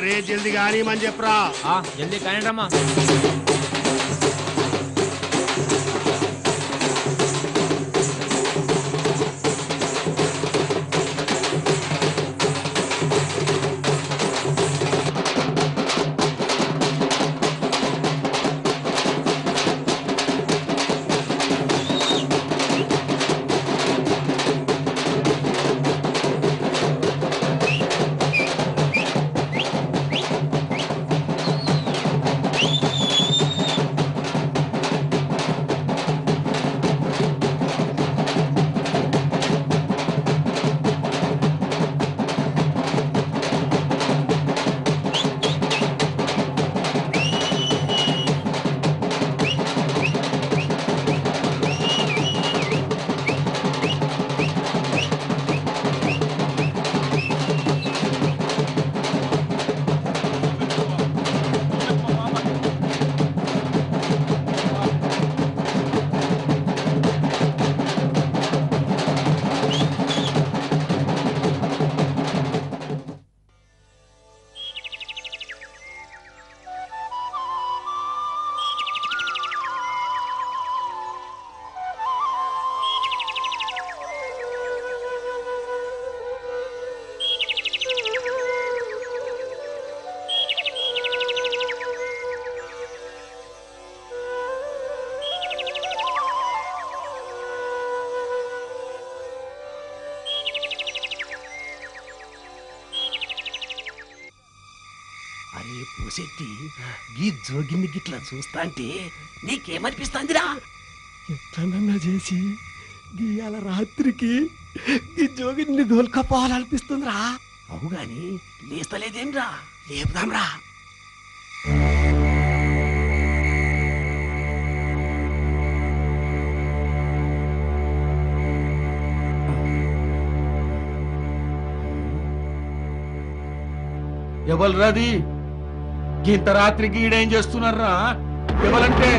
అరే జల్ది కానీ మని చెప్పరా ఆ, జల్దీ కానీ రమ్మా అరే పోసెట్టి ఈ జోగిని గిట్లా చూస్తా అంటే నీకేమనిపిస్తుందిరా ఎట్లనన్నా చేసి గీయాల రాత్రికి ఈ జోగిని దోల్కపోవాలనిపిస్తుందిరా అవు గాని లేస్తలేదేంరా లేపుదాంరా ఎవరు ఇంత రాత్రికి ఈడేం చేస్తున్నారా ఎవరంటే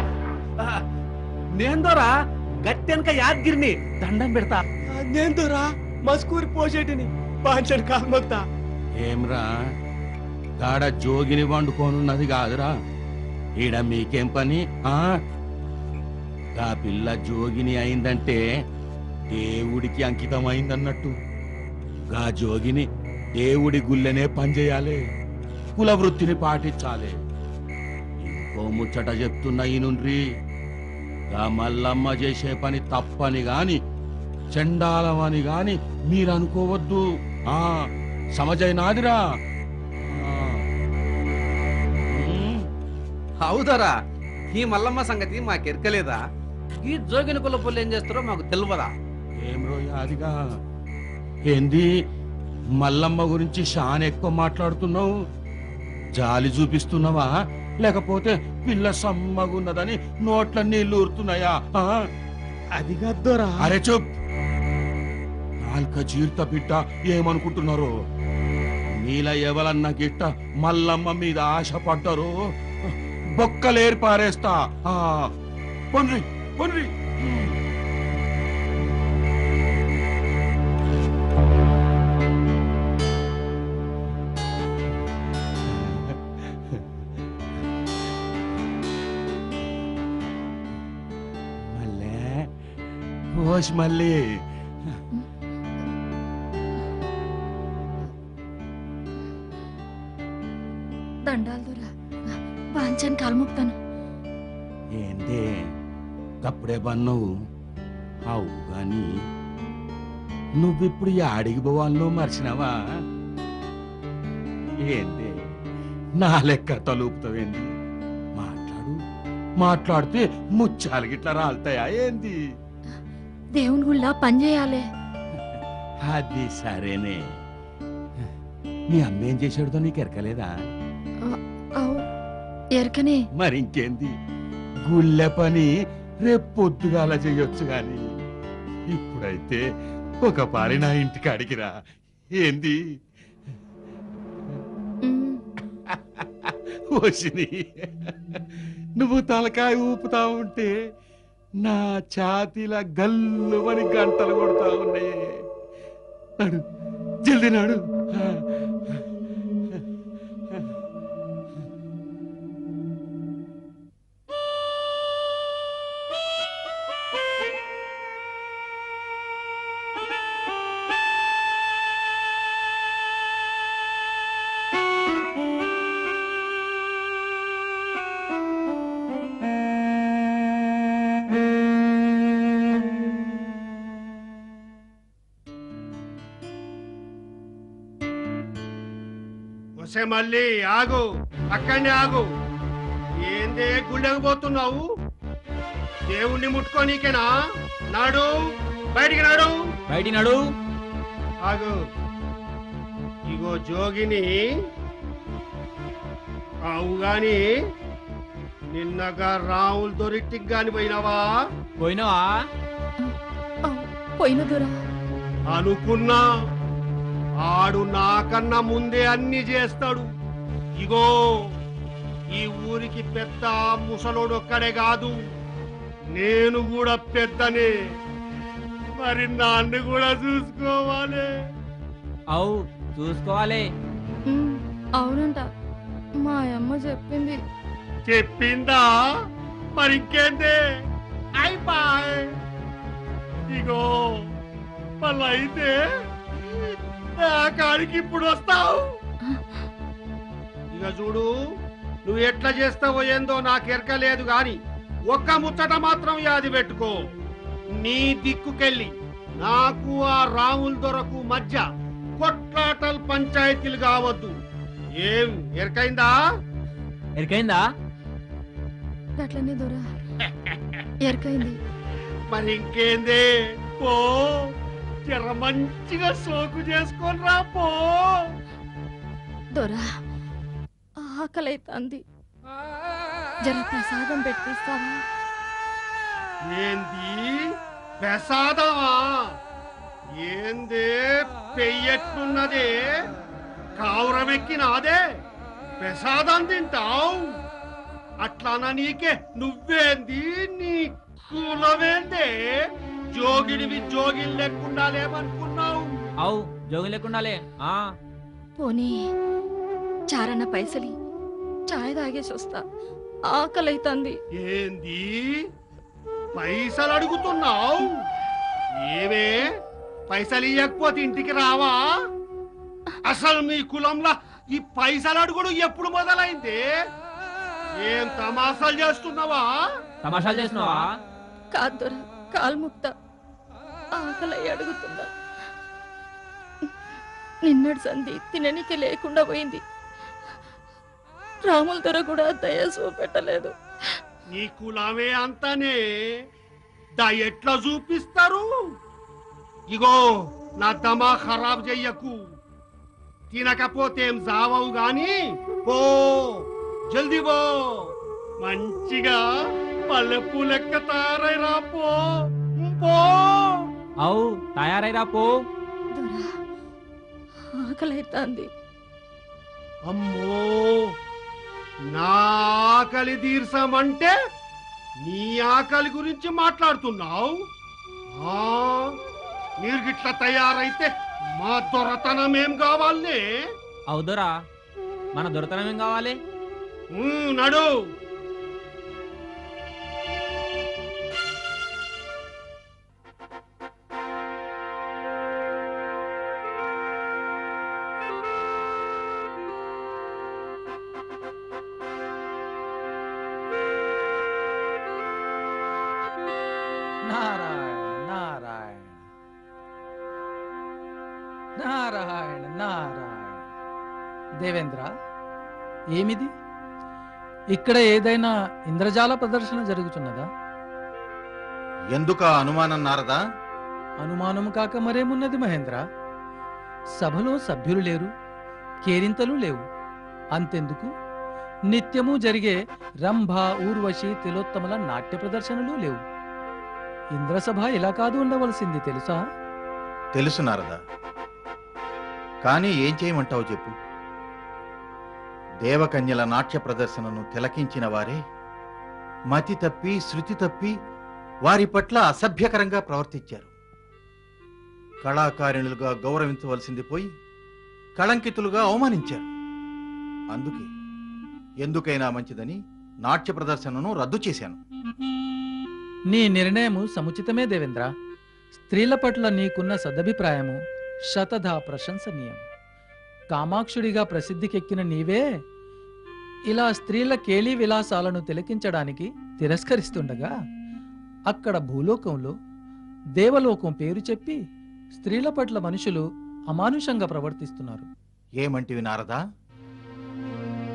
నేందోరా గట్టెనక యాద్గిరిని దండం పెడతా నేను దూరా మస్కూరి పోసేటిని పాంచడి కాల్మొక్తా ఏమ్రా గాడ జోగిని వండుకోనున్నది కాదురా ఈడ మీకేం పని ఆ గా పిల్ల జోగిని అయిందంటే దేవుడికి అంకితం అయిందన్నట్టు గా జోగిని దేవుడి గుళ్ళనే పనిచేయాలి కుల వృత్తిని పాటించాలి ఇంకో ముచ్చట చెప్తున్నా ఈనుండ్రి గా మల్లమ్మ చేసే పని తప్పని గాని చండాలమని గాని మీరు అనుకోవద్దు ఆ సమజైనాదిరా ఆ. ఉమ్, అవుదరా ఈ మల్లమ్మ సంగతి మాకెరకలేదా ఈ జోగిన కుల పుల్లు ఏం చేస్తారో మాకు తెలియదా ఏం రోజు అదిగా ఏంది మల్లమ్మ గురించి షాన్ ఎక్కువ మాట్లాడుతున్నావు జాలి చూపిస్తున్నావా లేకపోతే పిల్ల సమ్మగున్నదని నోట్ల నీళ్లు ఊరుతున్నాయా ఆ? అది గద్దోరా అరే చూప్ నాల్క జీర్త బిడ్డ ఏమనుకుంటున్నారు నీల ఎవలన్న గిట్ట మల్లమ్మ మీద ఆశపడ్డరు బొక్కలేరి పారేస్తా ఆ, పొండ్రి పొండ్రి మళ్ళీ ఓష్ మళ్ళీ దండాలు దూరా వాంచని కాల్ముక్తాను ఏందే కప్పుడే బన్నవు అవు గాని నువ్విప్పుడు ఆడికి పోవాలో మర్చినావా ఏందే నా లెక్క తలుపుతావేంది మాట్లాడు మాట్లాడితే ముచ్చాలు గిట్లా రాలుతాయా ఏంది దేవుని గుళ్ళ పని చేయాలి అది సరేనే మీ అమ్మ ఏం చేశాడుతో నీకు ఎరకలేదా అవు ఎరకనే మరి ఇంకేంది గుళ్ళె పని రేపు పొద్దుగాల చెయ్యొచ్చు గాని ఇప్పుడైతే ఒక పారి నా ఇంటికి అడిగిరా ఏంది ఉమ్, వచ్చిని నువ్వు తలకాయ ఊపుతా ఉంటే నా ఛాతీల గల్లుమని గంటలు కొడతా ఉన్నాయి నడు జల్ది నాడు ఒసే మళ్ళీ ఆగు అక్కడనే ఆగు ఏందే గుళ్ళకి పోతున్నావు దేవుణ్ణి ముట్టుకోనీకేనా నాడు బయటికి నాడు బయటి నడు ఆగు ఇగో జోగిని అవు గాని నిన్నగా రావులు దొరికికి గాని పోయినావా పోయినావా అవు పోయిన దొరా అనుకున్నా ఆడు నాకన్నా ముందే అన్ని చేస్తాడు ఇగో ఈ ఊరికి పెద్ద ముసలోడు ఒక్కడే కాదు నేను కూడా పెద్దనే మరి నాన్ను కూడా చూసుకోవాలి అవు చూసుకోవాలి ఉమ్, అవునంట మా అమ్మ చెప్పింది చెప్పిందా మరి ఇంకేందే అయిపోయి ఇగో మళ్ళీ అయితే నా కాడికి ఇప్పుడు వస్తావు ఇక చూడు నువ్వు ఎట్లా చేస్తావో ఏందో నాకు ఎరకలేదు గాని ఒక్క ముచ్చట మాత్రం యాది పెట్టుకో నీ దిక్కుకెళ్ళి నాకు ఆ రాముల దొరకు మధ్య కొట్లాటల్ పంచాయతీలు కావద్దు ఏం ఎరకైందా ఎరికైందా గట్లనే దొరా ఎరకైంది మరి ఇంకేంది పో జర మంచిగా సోకు చేసుకొని రా పో దొరా ఆకలైతాంది జర ప్రసాదం పెట్టిస్తావా ఏంది ప్రసాదమా ఏంది పెయ్యట్టున్నదే కావురమెక్కినాదే ప్రసాదం తింటావు అట్లానా నీకే నువ్వేంది నీ కులవేందే జోగిడివి జోగిలు లేకుండా లేవనుకున్నావు అవు జోగి లేకుండాలే ఆ పోనీ చారన్న పైసలి చాయ్ తాగేసి వస్తా ఆకలైతాంది ఏంది పైసలు అడుగుతున్నావు ఏమే పైసలు ఇవ్వకపోతే ఇంటికి రావా అసలు మీ కులంలో ఈ పైసలు అడుగుడు ఎప్పుడు మొదలైంది ఏం తమాసాలు చేస్తున్నావా తమాషాలు చేసినావా కాదు దొరా కాల్ముక్త ఆకలై అడుగుతుందా నిన్నటి సంధి తిననికి లేకుండా పోయింది రాముల దొర కూడా దయ చూపెట్టలేదు నీ కులమే అంతానే దా ఎట్లా చూపిస్తారు ఇగో నా దమా ఖరాబ్ చెయ్యకు తినకపోతే ఏం జావవు గాని పో జల్దీ పో మంచిగా పల్లెపూ లెక్క తయారైరా పో పో అవు తయారైరా పో దొరా ఆకలైతాంది అమ్మో నా ఆకలి తీర్చమంటే నీ ఆకలి గురించి మాట్లాడుతున్నావు ఆ, మీరు గిట్లా తయారైతే మా దొరతనం ఏం కావాలనే అవుదరా మన దొరతనం ఏం కావాలి ఉమ్, నడు నారాయణ నారాయణ నారాయణ నారాయణ దేవేంద్ర ఏమిది ఇక్కడ ఏదైనా ఇంద్రజాల ప్రదర్శన జరుగుతున్నదా ఎందుక అనుమానం నారదా అనుమానము కాక మరేమున్నది మహేంద్ర సభలో సభ్యులు లేరు కేరింతలు లేవు అంతెందుకు నిత్యము జరిగే రంభ ఊర్వశి తిలోత్తమల నాట్య ప్రదర్శనలు లేవు ఇంద్రసభ ఇలా కాదు ఉండవలసింది తెలుసా తెలుసు నారదా కానీ ఏం చేయమంటావు చెప్పు దేవకన్యల నాట్య ప్రదర్శనను తిలకించిన వారే మతి తప్పి శృతి తప్పి వారి పట్ల అసభ్యకరంగా ప్రవర్తించారు కళాకారిణులుగా గౌరవించవలసింది పోయి కళంకితులుగా అవమానించారు అందుకే ఎందుకైనా మంచిదని నాట్య ప్రదర్శనను రద్దు చేశాను నీ నిర్ణయము సముచితమే దేవేంద్ర స్త్రీల పట్ల నీకున్న సదభిప్రాయము శతధా ప్రశంసనీయం కామాక్షుడిగా ప్రసిద్ధికెక్కిన నీవే ఇలా స్త్రీల కేళీ విలాసాలను తిలకించడానికి తిరస్కరిస్తుండగా అక్కడ భూలోకంలో దేవలోకం పేరు చెప్పి స్త్రీల పట్ల మనుషులు అమానుషంగా ప్రవర్తిస్తున్నారు ఏమంటివి నారదా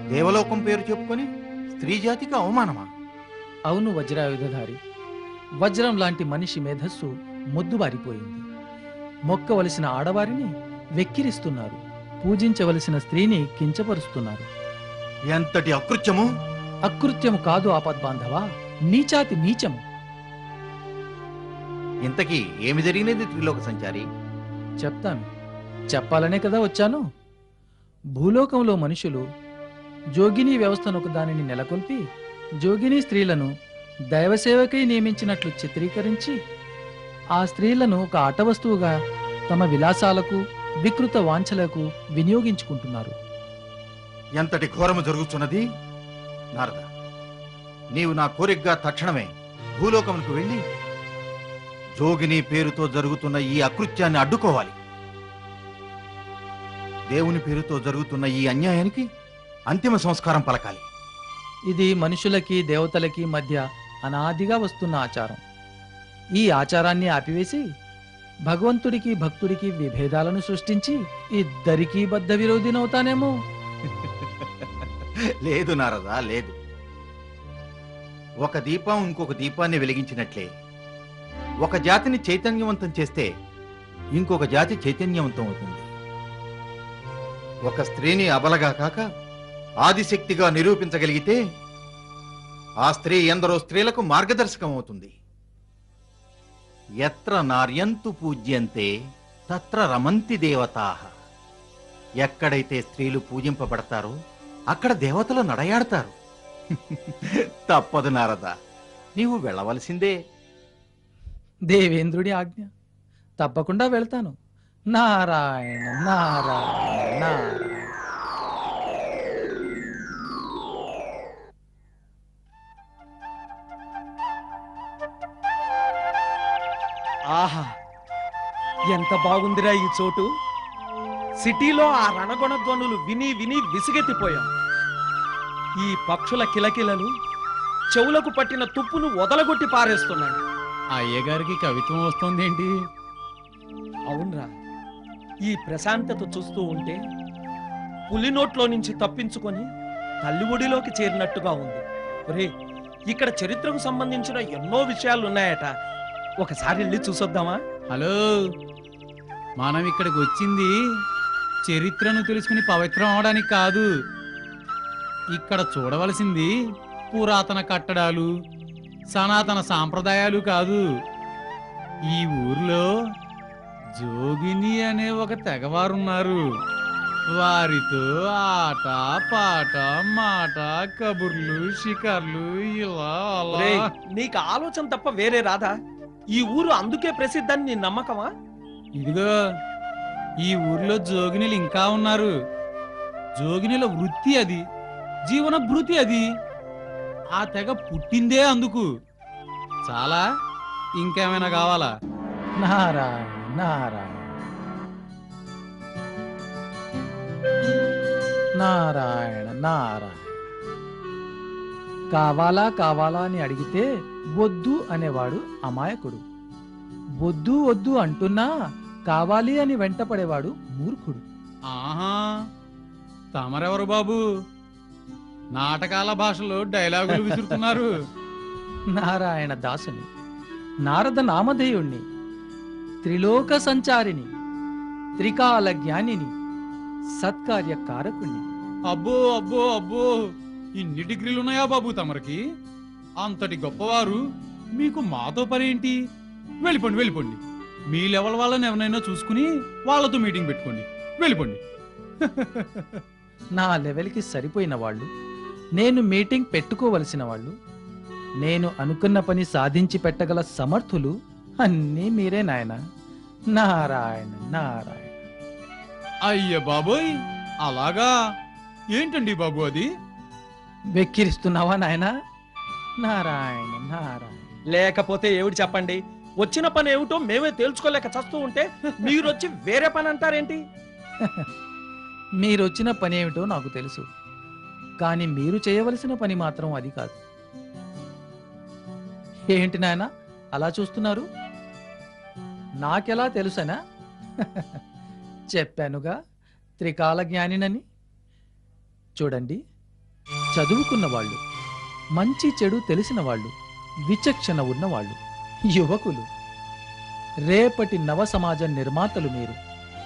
దేవలోకం పేరు చెప్పుకొని స్త్రీ జాతికి అవమానమా అవును వజ్రాయుధధారి వజ్రం లాంటి మనిషి మేధస్సు మొద్దుబారిపోయింది మొక్కవలసిన ఆడవారిని వెక్కిరిస్తున్నారు పూజించవలసిన స్త్రీని కించపరుస్తున్నారు ఎంతటి అకృత్యము అకృత్యము కాదు ఆపద్బాంధవా నీచాతి నీచము ఇంతకీ ఏమి జరిగినది త్రిలోక సంచారి చెప్తాను చెప్పాలనే కదా వచ్చాను భూలోకంలో మనుషులు జోగిని వ్యవస్థను ఒక దానిని నెలకొల్పి జోగిని స్త్రీలను దైవసేవకై నియమించినట్లు చిత్రీకరించి ఆ స్త్రీలను ఒక ఆట వస్తువుగా తమ విలాసాలకు వికృత వాంఛలకు వినియోగించుకుంటున్నారు ఎంతటి ఘోరము జరుగుతున్నది నారద నీవు నా కోరికగా తక్షణమే భూలోకమునకు వెళ్ళి జోగిని పేరుతో జరుగుతున్న ఈ అకృత్యాన్ని అడ్డుకోవాలి దేవుని పేరుతో జరుగుతున్న ఈ అన్యాయానికి అంతిమ సంస్కారం పలకాలి ఇది మనుషులకి దేవతలకి మధ్య అనాదిగా వస్తున్న ఆచారం ఈ ఆచారాన్ని ఆపివేసి భగవంతుడికి భక్తుడికి విభేదాలను సృష్టించి ఇద్దరికీ బద్ధ విరోధినవుతానేమో లేదు నారద లేదు ఒక దీపం ఇంకొక దీపాన్ని వెలిగించినట్లే ఒక జాతిని చైతన్యవంతం చేస్తే ఇంకొక జాతి చైతన్యవంతం అవుతుంది ఒక స్త్రీని అబలగా కాక ఆదిశక్తిగా నిరూపించగలిగితే ఆ స్త్రీ ఎందరో స్త్రీలకు మార్గదర్శకం అవుతుంది ఎత్ర నార్యంతు పూజ్యంతే తత్ర రమంతి దేవతాహ ఎక్కడైతే స్త్రీలు పూజింపబడతారో అక్కడ దేవతలు నడయాడతారు తప్పదు నారద నీవు వెళ్ళవలసిందే దేవేంద్రుడి ఆజ్ఞ తప్పకుండా వెళ్తాను నారాయణ నారాయణ నారాయణ ఆహా ఎంత బాగుందిరా ఈ చోటు సిటీలో ఆ రణగొణ ధ్వనులు విని విని విసిగెత్తిపోయాం ఈ పక్షుల కిలకిలలు చెవులకు పట్టిన తుప్పును వదలగొట్టి పారేస్తున్నాయి అయ్యగారికి కవిత్వం వస్తుందేంటి అవునరా ఈ ప్రశాంతత చూస్తూ ఉంటే పులి నోట్లో నుంచి తప్పించుకొని తల్లి ఒడిలోకి చేరినట్టుగా ఉంది ఒరే ఇక్కడ చరిత్రకు సంబంధించిన ఎన్నో విషయాలు ఉన్నాయట ఒకసారి వెళ్ళి చూసొద్దామా హలో మనం ఇక్కడికి వచ్చింది చరిత్రను తెలుసుకుని పవిత్రం అవడానికి కాదు ఇక్కడ చూడవలసింది పురాతన కట్టడాలు సనాతన సాంప్రదాయాలు కాదు ఈ ఊర్లో జోగిని అనే ఒక తెగవారున్నారు వారితో ఆట పాట మాట కబుర్లు షికార్లు ఇలా అలా ఒరేయ్, నీకు ఆలోచన తప్ప వేరే రాదా ఈ ఊరు అందుకే ప్రసిద్ధని నీ నమ్మకమా ఇదిగో ఈ ఊర్లో జోగినులు ఇంకా ఉన్నారు జోగినుల వృత్తి అది జీవన భృతి అది ఆ తెగ పుట్టిందే అందుకు చాలా ఇంకేమైనా కావాలా నారాయణ నారాయణ నారాయణ నారాయణ కావాలా కావాలా అని అడిగితే వద్దు అనేవాడు అమాయకుడు వద్దు వద్దు అంటున్నా కావాలి అని వెంటపడేవాడు మూర్ఖుడు ఆహా తమరెవరు బాబు నాటకాల భాషలో డైలాగులు విసురుతున్నారు నారాయణ దాసుని నారద నామధేయుణ్ణి త్రిలోక సంచారిని త్రికాల జ్ఞానిని సత్కార్య కారకుణ్ణి అబ్బో అబ్బో అబ్బో ఇన్ని డిగ్రీలు ఉన్నాయా బాబు తమరికి అంతటి గొప్పవారు మీకు మాతో పనేంటి వెళ్ళిపోండి వెళ్ళిపోండి మీ లెవెల్ వాళ్ళని ఎవరైనా చూసుకుని వాళ్ళతో మీటింగ్ పెట్టుకోండి వెళ్ళిపోండి నా లెవెల్కి సరిపోయిన వాళ్ళు నేను మీటింగ్ పెట్టుకోవలసిన వాళ్ళు నేను అనుకున్న పని సాధించి పెట్టగల సమర్థులు అన్నీ మీరే నాయన నారాయణ నారాయణ అయ్య బాబోయ్ అలాగా ఏంటండి బాబు అది వెక్కిరిస్తున్నావా నాయన నారాయణ నారాయణ లేకపోతే ఏమిటి చెప్పండి వచ్చిన పని ఏమిటో మేమే తేల్చుకోలేక చస్తూ ఉంటే మీరొచ్చి వేరే పని అంటారేంటి మీరొచ్చిన పని ఏమిటో నాకు తెలుసు కానీ మీరు చేయవలసిన పని మాత్రం అది కాదు ఏంటి నాయన అలా చూస్తున్నారు నాకెలా తెలుసనా చెప్పానుగా త్రికాల జ్ఞానినని చూడండి చదువుకున్న వాళ్ళు మంచి చెడు తెలిసిన వాళ్ళు విచక్షణ ఉన్నవాళ్ళు యువకులు రేపటి నవ సమాజ నిర్మాతలు మీరు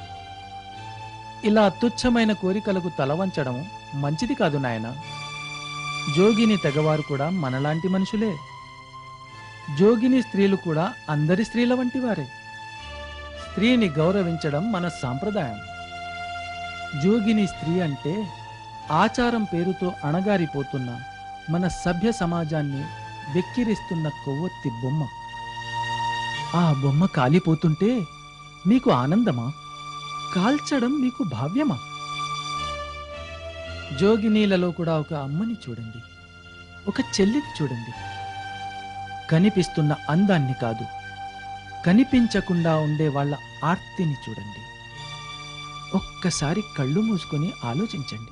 ఇలా తుచ్చమైన కోరికలకు తలవంచడం మంచిది కాదు నాయనా జోగిని తెగవారు కూడా మనలాంటి మనుషులే జోగిని స్త్రీలు కూడా అందరి స్త్రీల వంటి వారే స్త్రీని గౌరవించడం మన సాంప్రదాయం జోగిని స్త్రీ అంటే ఆచారం పేరుతో అణగారిపోతున్న మన సభ్య సమాజాన్ని వెక్కిరిస్తున్న కొవ్వొత్తి బొమ్మ ఆ బొమ్మ కాలిపోతుంటే మీకు ఆనందమా కాల్చడం మీకు భావ్యమా జోగినీలలో కూడా ఒక అమ్మని చూడండి ఒక చెల్లిని చూడండి కనిపిస్తున్న అందాన్ని కాదు కనిపించకుండా ఉండే వాళ్ళ ఆర్తిని చూడండి ఒక్కసారి కళ్ళు మూసుకొని ఆలోచించండి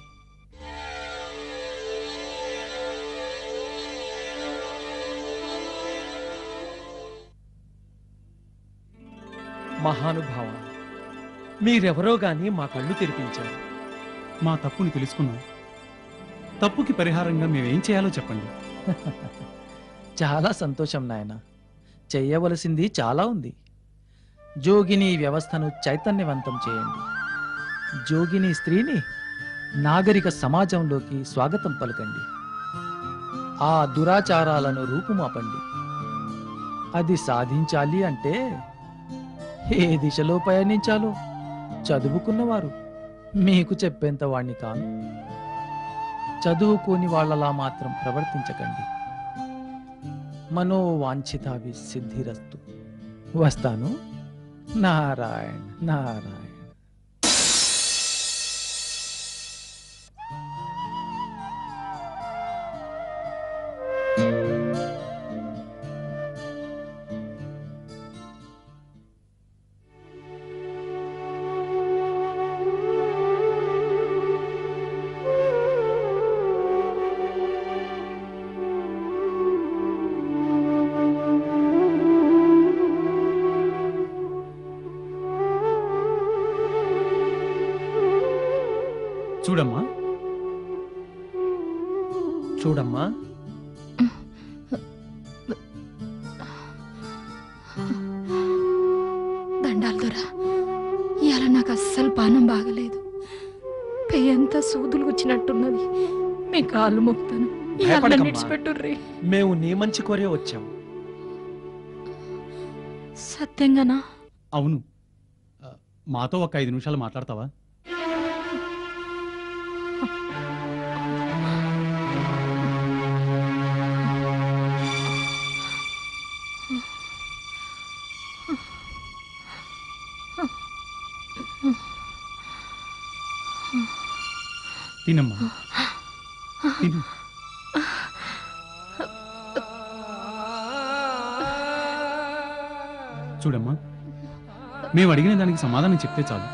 మహానుభావ మీరెవరో గాని మా కళ్ళు తెరిపించారు మా తప్పుని తెలుసుకున్నాం తప్పుకి పరిహారంగా మేమేం చేయాలో చెప్పండి చాలా సంతోషం నాయన చెయ్యవలసింది చాలా ఉంది జోగిని వ్యవస్థను చైతన్యవంతం చేయండి జోగిని స్త్రీని నాగరిక సమాజంలోకి స్వాగతం పలకండి ఆ దురాచారాలను రూపుమాపండి అది సాధించాలి అంటే ఏ దిశలో పయనించాలో చదువుకున్నవారు మీకు చెప్పేంత వాణ్ణి కాను చదువుకోని వాళ్ళలా మాత్రం ప్రవర్తించకండి మనోవాంఛితావి సిద్ధిరస్తు వస్తాను నారాయణ నారాయణ చూడమ్మా చూడమ్మా దండాలు దొరా ఇవాళ నాకు అస్సలు పానం బాగలేదు పెయ్యంతా సూదులు వచ్చినట్టున్నది మీ కాళ్ళు మొక్కుతాను ఇవాళ నన్ను భయపడకమ్మా. విడిచిపెట్టుర్రి మేము నీ మంచి కోరే వచ్చాం సత్యంగానా అవును ఆ, మాతో ఒక ఐదు నిమిషాలు మాట్లాడతావా తినమ్మా తిను చూడమ్మా మేము అడిగిన దానికి సమాధానం చెప్తే చాలు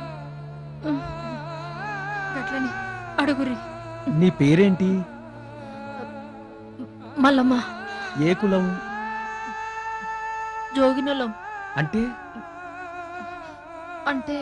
గట్లని అడుగురి నీ పేరేంటి మల్లమ్మ ఏ కులం జోగినలం అంటే అంటే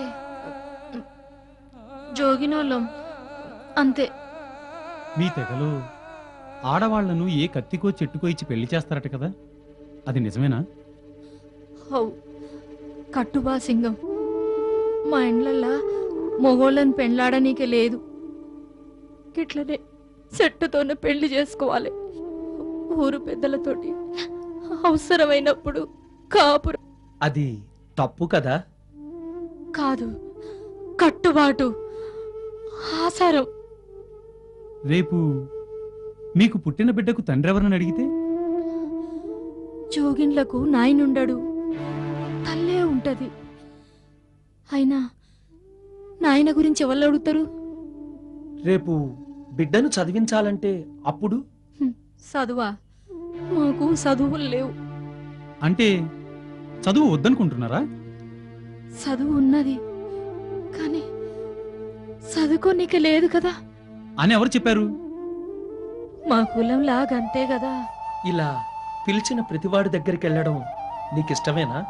జోగినోళ్ళం అంతే మీ తెగలో ఆడవాళ్లను ఏ కత్తికో చెట్టుకో ఇచ్చి పెళ్లి చేస్తారట కదా అది నిజమేనా హౌ కట్టుబా సింగం మా ఇండ్లల్లా మొగోళ్ళని పెండ్లాడనీకే లేదు గిట్లనే చెట్టుతోనే పెళ్లి చేసుకోవాలి ఊరు పెద్దలతోటి అవసరమైనప్పుడు కాపురం అది తప్పు కదా కాదు కట్టుబాటు ఆసారం రేపు మీకు పుట్టిన బిడ్డకు తండ్రి ఎవరని అడిగితే జోగిన్లకు నాయనుండడు తల్లే ఉంటది అయినా నాయన గురించి ఎవరు అడుగుతారు రేపు బిడ్డను చదివించాలంటే అప్పుడు చదువా మాకు చదువులు లేవు అంటే చదువు వద్దనుకుంటున్నారా చదువు ఉన్నది కానీ చదువుకోనీక లేదు కదా అని ఎవరు చెప్పారు మా కులం లాగంతే కదా ఇలా పిలిచిన ప్రతివాడి దగ్గరికి వెళ్ళడం నీకిష్టమేనా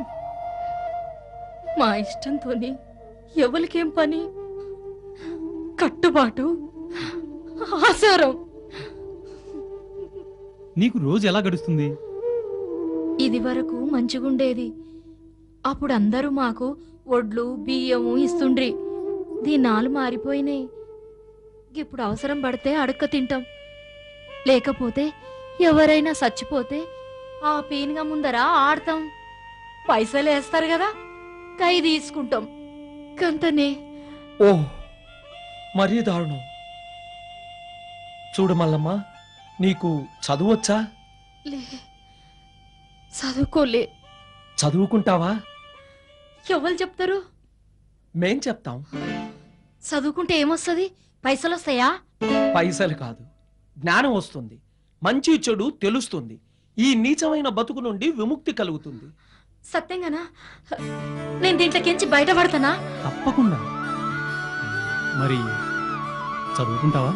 మా ఇష్టంతోని ఎవరికేం పని కట్టుబాటు ఆసారం నీకు రోజు ఎలా గడుస్తుంది ఇది వరకు మంచిగుండేది అప్పుడు అందరూ మాకు వడ్లు బియ్యము ఇస్తుండ్రి దీనాలు మారిపోయినాయి ఇప్పుడు అవసరం పడితే అడక్క తింటాం లేకపోతే ఎవరైనా చచ్చిపోతే ఆ పీనుగా ముందర ఆడతాం పైసలు వేస్తారు కదా కై తీసుకుంటాం కంతనే ఓ మరీ దారుణం చూడు మల్లమ్మ నీకు చదువచ్చా లే చదువుకోలే చదువుకుంటావా ఎవరు చెప్తారు మేం చెప్తాం చదువుకుంటే ఏమొస్తుంది పైసలు వస్తాయా పైసలు కాదు జ్ఞానం వస్తుంది మంచి చెడు తెలుస్తుంది ఈ నీచమైన బతుకు నుండి విముక్తి కలుగుతుంది సత్యంగానా నేను దీంట్లోకించి బయటపడతానా తప్పకుండా మరి చదువుకుంటావా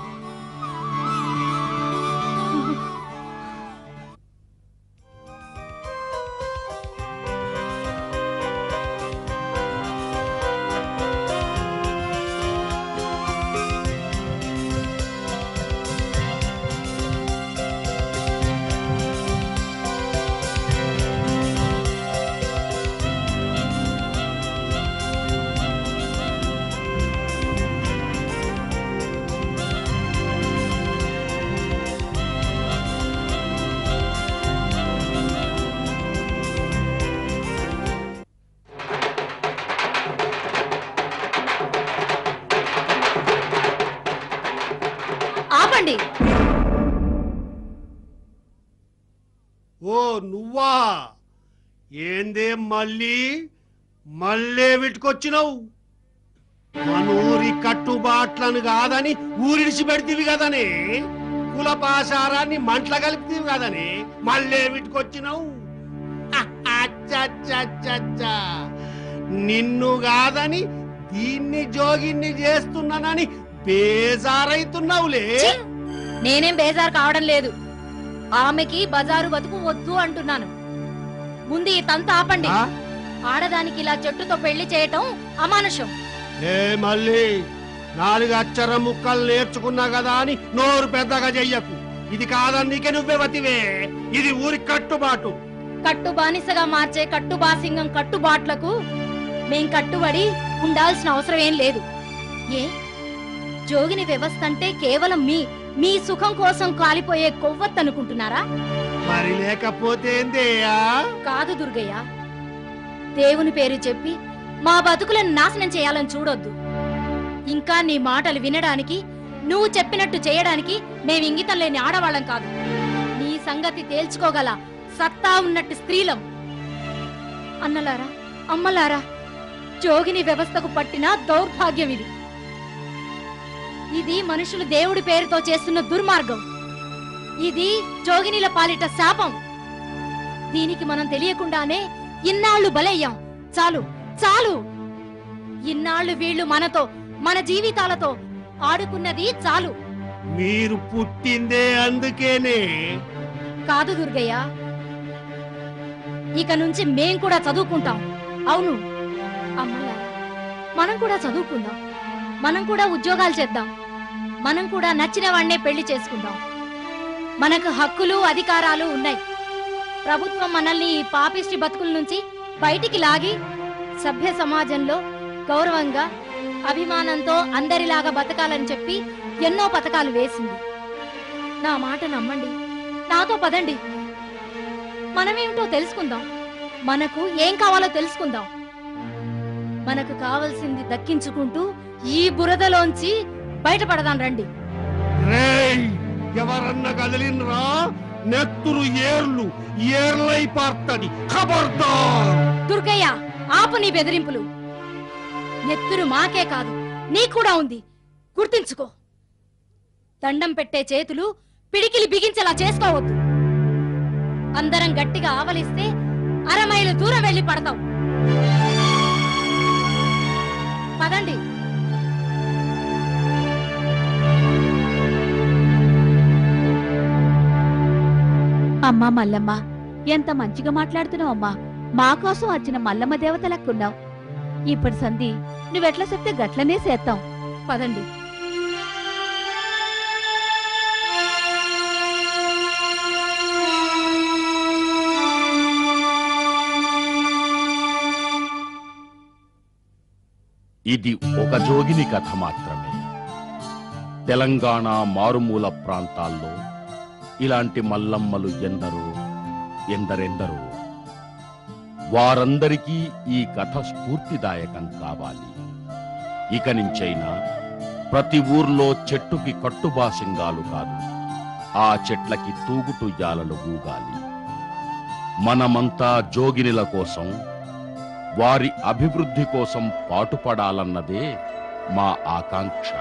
ఆపండి ఓ నువ్వా ఏందే మళ్ళీ మళ్ళీ విట్టుకొచ్చినావు మనూరి కట్టుబాట్లను కాదని ఊరిడిచి పెడితివి కదనే కులపాసారాన్ని మంటల కలిపితివి కదనే మళ్ళీ విట్టుకొచ్చినావు అచ్చచ్చచ్చచ్చ. నిన్ను కాదని దీన్ని జోగిన్ని చేస్తున్నానని బేజారైతున్నావులే ఛీ! నేనేం బేజారు కావడం లేదు ఆమెకి బజారు బతుకు వద్దు అంటున్నాను ముందు ఈ తంత ఆపండి ఆ? ఆడదానికి ఇలా చెట్టుతో పెళ్లి చేయటం అమానుషం ఏ మళ్ళీ నాలుగు అక్షర ముక్కలు నేర్చుకున్నా కదా అని నోరు పెద్దగా చెయ్యకు ఇది కాదన్నీకే నువ్వే వతివే ఇది ఊరి కట్టుబాటు కట్టు బానిసగా మార్చే కట్టు బాసింగం కట్టుబాట్లకు మేం కట్టుబడి ఉండాల్సిన అవసరం ఏం లేదు ఏ జోగిని వ్యవస్థ అంటే కేవలం మీ మీ సుఖం కోసం కాలిపోయే కొవ్వొత్తనుకుంటున్నారా మరి లేకపోతే ఏందేయా కాదు దుర్గయ్య దేవుని పేరు చెప్పి మా బతుకులను నాశనం చేయాలని చూడొద్దు ఇంకా నీ మాటలు వినడానికి నువ్వు చెప్పినట్టు చేయడానికి మేం ఇంగితం లేని ఆడవాళ్ళం కాదు నీ సంగతి తేల్చుకోగల సత్తా ఉన్నట్టు స్త్రీలం అన్నలారా అమ్మలారా జోగిని వ్యవస్థకు పట్టిన దౌర్భాగ్యం ఇది ఇది మనుషులు దేవుడి పేరుతో చేస్తున్న దుర్మార్గం ఇది జోగినిల పాలిట శాపం దీనికి మనం తెలియకుండానే ఇన్నాళ్ళు బలయ్యాం చాలు చాలు ఇన్నాళ్ళు వీళ్ళు మనతో మన జీవితాలతో ఆడుకున్నది చాలు మీరు పుట్టిందే అందుకేనే కాదు దుర్గయ్య ఇక నుంచి మేం కూడా చదువుకుంటాం అవును అమ్మలారా మనం కూడా చదువుకుందాం మనం కూడా ఉద్యోగాలు చేద్దాం మనం కూడా నచ్చిన వాడినే పెళ్లి చేసుకుందాం మనకు హక్కులు అధికారాలు ఉన్నాయి ప్రభుత్వం మనల్ని ఈ పాపిష్టి బతుకుల నుంచి బయటికి లాగి సభ్య సమాజంలో గౌరవంగా అభిమానంతో అందరిలాగా బతకాలని చెప్పి ఎన్నో పథకాలు వేసింది నా మాట నమ్మండి నాతో పదండి మనమేమిటో తెలుసుకుందాం మనకు ఏం కావాలో తెలుసుకుందాం మనకు కావలసింది దక్కించుకుంటూ ఈ బురదలోంచి బయటపడదాం రండి రేయ్ ఎవరన్నా కదిలినరా నెత్తురు ఏర్లు ఏర్లై పార్తది ఖబర్దార్ దుర్గయ్య ఆపు నీ బెదిరింపులు నెత్తురు మాకే కాదు నీ కూడా ఉంది గుర్తించుకో దండం పెట్టే చేతులు పిడికిలి బిగించేలా చేసుకోవద్దు అందరం గట్టిగా ఆవలిస్తే అరమైలు దూరం వెళ్ళి పడతాం పదండి అమ్మా మల్లమ్మ ఎంత మంచిగా మాట్లాడుతున్నావు అమ్మా మా కోసం వచ్చిన మల్లమ్మ దేవత లెక్కున్నావు ఇప్పటి సంధి నువ్వెట్లా చెప్తే గట్లనే చేస్తాం పదండి ఇది ఒక జోగిని కథ మాత్రమే తెలంగాణ మారుమూల ప్రాంతాల్లో ఇలాంటి మల్లమ్మలు ఎందరో ఎందరెందరో వారందరికీ ఈ కథ స్ఫూర్తిదాయకం కావాలి ఇక నుంచైనా ప్రతి ఊర్లో చెట్టుకి కట్టుబాసింగాలు కాదు ఆ చెట్లకి తూగుటుయ్యాలలు ఊగాలి మనమంతా జోగినిల కోసం వారి అభివృద్ధి కోసం పాటుపడాలన్నదే మా ఆకాంక్ష